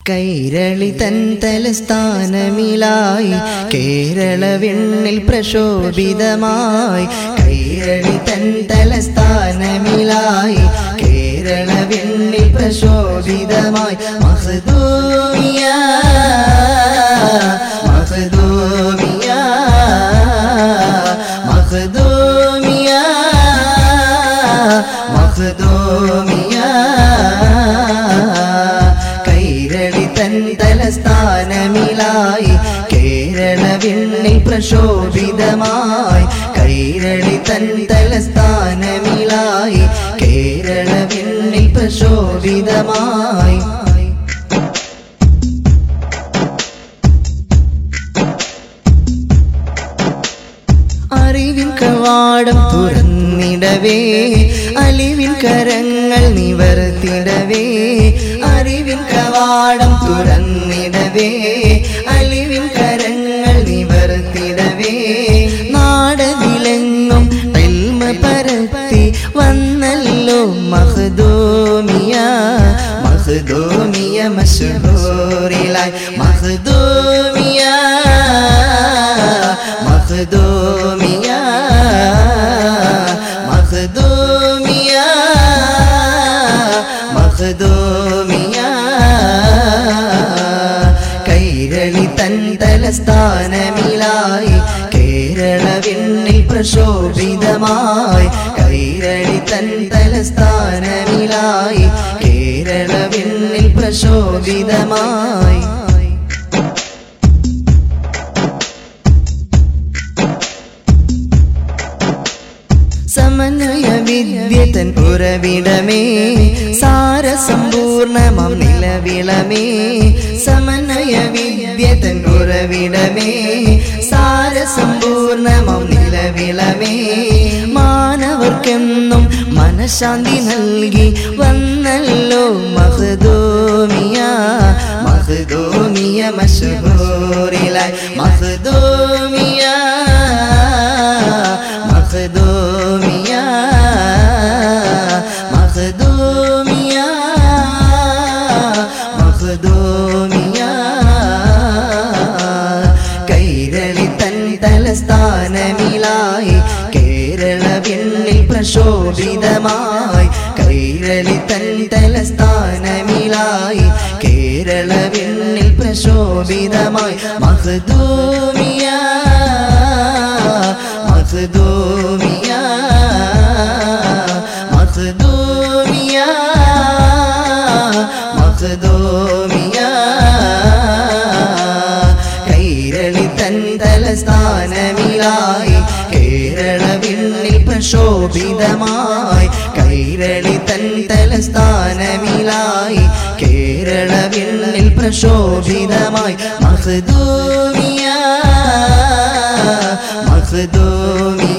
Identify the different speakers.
Speaker 1: കൈരളി തൻ തലസ്ഥാനമിലായി കേരള വിണ്ണിൽ പ്രശോഭിതമായി കൈരളി തൻ തലസ്ഥാനമിലായി കേരള വിണ്ണിൽ പ്രശോഭിതമായി മഹദൂമിയ മഹദൂമിയ മഹദൂമിയ മഹദൂമിയ കൈരളി തൻ തലസ്ഥാനമിലായി കേരള വിണ്ണിൽ പ്രശോഭിതമായി കൈരളി തൻ തലസ്ഥാനമിലായി കേരള വിണ്ണിൽ പ്രശോഭിതമായി അറിവിൻ കവാടം തുറന്നിടവേ അലിവിൻ കരങ്ങൾ നിവർത്തിടവേ അറിവിൻ കവാടം തുറന്നിടവേ അലിവിൻ കരങ്ങൾ നിവർത്തിടവേ നാടതിലെങ്ങും എൽമ പരത്തി വന്നല്ലോ മഹദോമിയ മഹദോമിയ മഷഹൂറിലായി മഹദോമിയ മഖദൂമിയ മഖദൂമിയ മഖദൂമിയ കൈരളി തൻ തലസ്ഥാനമിലായി കേരള വിണ്ണിൽ പ്രശോഭിതമായി കൈരളി തൻ തലസ്ഥാനമിലായി കേരള വിണ്ണിൽ പ്രശോഭിതമായി സമന്വയ വിദ്യതൻ ഉറവിടമേ സാരസമ്പൂർണമം നിലവിളമേ സമന്വയ വിദ്യതൻ ഉറവിടമേ സാരസമ്പൂർണമം നിലവിളമേ മാനവർക്കെന്നും മനഃശാന്തി നൽകി വന്നല്ലോ മഹദോമിയ മഹദോമിയ മഷഹൂറിലായി മഹദോമിയ മഖദൂമിയ മഖദൂമിയ മഖദൂമിയ കൈരളി തൻ തലസ്ഥാനമിലായി കേരള വിണ്ണിൽ പ്രശോഭിതമായി കൈരളി തൻ തലസ്ഥാനമിലായി കേരള വിണ്ണിൽ പ്രശോഭിതമായി മഖദൂമിയ മഖദൂമിയ മഖദൂമിയ മഖദൂമിയ കൈരളി തൻ തലസ്ഥാനമിലായി കേരള വിണ്ണിൽ പ്രശോഭിതമായി കൈരളി തൻ തലസ്ഥാനമിലായി കേരള വിണ്ണിൽ പ്രശോഭിതമായി മഖദൂമിയ മഖദൂമിയ